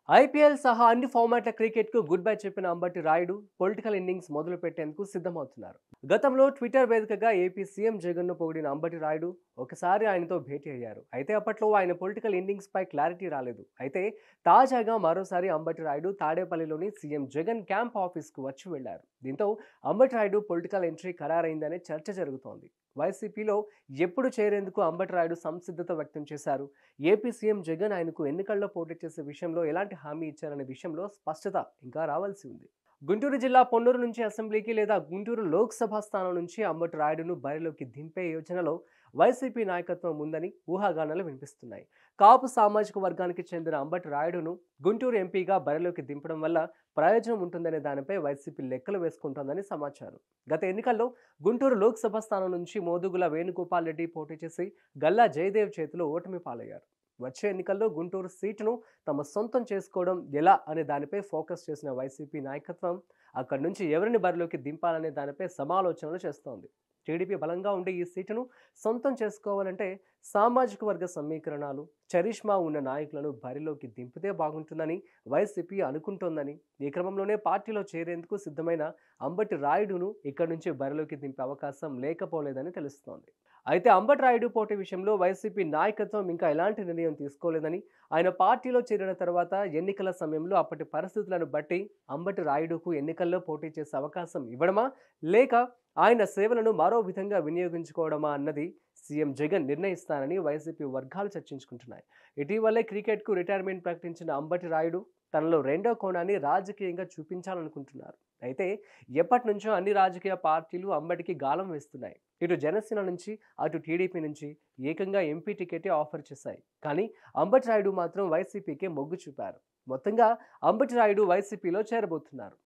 IPL సహా అన్ని ఫార్మాట్ల క్రికెట్కు గుడ్ బై చెప్పిన అంబటి రాయుడు పొలిటికల్ ఇన్నింగ్స్ మొదలు పెట్టేందుకు సిద్ధమవుతున్నారు గతంలో ట్విట్టర్ వేదికగా ఏపీ సీఎం జగన్ను పొగిడిన అంబటి రాయుడు ఒకసారి ఆయనతో భేటీ అయ్యారు అయితే అప్పట్లో ఆయన పొలిటికల్ ఇన్నింగ్స్ పై క్లారిటీ రాలేదు అయితే తాజాగా మరోసారి అంబటి రాయుడు తాడేపల్లిలోని సీఎం జగన్ క్యాంప్ ఆఫీస్కు వచ్చి వెళ్లారు దీంతో అంబటి రాయుడు పొలిటికల్ ఎంట్రీ ఖరారైందనే చర్చ జరుగుతోంది వైసీపీలో ఎప్పుడు చేరేందుకు అంబటి రాయుడు సంసిద్ధత వ్యక్తం చేశారు ఏపీ సీఎం జగన్ ఆయనకు ఎన్నికల్లో పోటీ చేసే విషయంలో ఎలాంటి హామీ ఇచ్చారనే విషయంలో స్పష్టత ఇంకా రావాల్సి ఉంది గుంటూరు జిల్లా పొన్నూరు నుంచి అసెంబ్లీకి లేదా గుంటూరు లోక్సభ స్థానం నుంచి అంబటి రాయుడును బరిలోకి దింపే యోచనలో వైసీపీ నాయకత్వం ఉందని ఊహాగానాలు వినిపిస్తున్నాయి కాపు సామాజిక వర్గానికి చెందిన అంబటి రాయుడును గుంటూరు ఎంపీగా బరిలోకి దింపడం వల్ల ప్రయోజనం ఉంటుందనే దానిపై వైసీపీ లెక్కలు వేసుకుంటోందని సమాచారం గత ఎన్నికల్లో గుంటూరు లోక్సభ స్థానం నుంచి మోదుగుల వేణుగోపాల్ రెడ్డి పోటీ చేసి గల్లా జయదేవ్ చేతిలో ఓటమి పాలయ్యారు వచ్చే ఎన్నికల్లో గుంటూరు సీటును తమ సొంతం చేసుకోవడం ఎలా అనే దానిపై ఫోకస్ చేసిన వైసీపీ నాయకత్వం అక్కడి నుంచి ఎవరిని బరిలోకి దింపాలనే దానిపై సమాలోచనలు చేస్తోంది టీడీపీ బలంగా ఉండే ఈ సీటును సొంతం చేసుకోవాలంటే సామాజిక వర్గ సమీకరణాలు చరిష్మా ఉన్న నాయకులను బరిలోకి దింపితే బాగుంటుందని వైసీపీ అనుకుంటోందని ఈ క్రమంలోనే పార్టీలో చేరేందుకు సిద్ధమైన అంబటి రాయుడును ఇక్కడి నుంచి బరిలోకి దింపే అవకాశం లేకపోలేదని తెలుస్తోంది అయితే అంబటి రాయుడు పోటీ విషయంలో వైసీపీ నాయకత్వం ఇంకా ఎలాంటి నిర్ణయం తీసుకోలేదని ఆయన పార్టీలో చేరిన తర్వాత ఎన్నికల సమయంలో అప్పటి పరిస్థితులను బట్టి అంబటి రాయుడుకు ఎన్నికల్లో పోటీ చేసే అవకాశం ఇవ్వడమా లేక ఆయన సేవలను మరో విధంగా వినియోగించుకోవడమా అన్నది సీఎం జగన్ నిర్ణయిస్తానని వైసీపీ వర్గాలు చర్చించుకుంటున్నాయి ఇటీవలే క్రికెట్కు రిటైర్మెంట్ ప్రకటించిన అంబటి రాయుడు తనలో రెండో కోణాన్ని రాజకీయంగా చూపించాలనుకుంటున్నారు అయితే ఎప్పటి నుంచో అన్ని రాజకీయ పార్టీలు అంబటికి గాలం వేస్తున్నాయి ఇటు జనసేన నుంచి అటు టీడీపీ నుంచి ఏకంగా ఎంపీ టికెటే ఆఫర్ చేశాయి కానీ అంబటి రాయుడు మాత్రం వైసీపీకే మొగ్గు చూపారు మొత్తంగా అంబటి రాయుడు వైసీపీలో చేరబోతున్నారు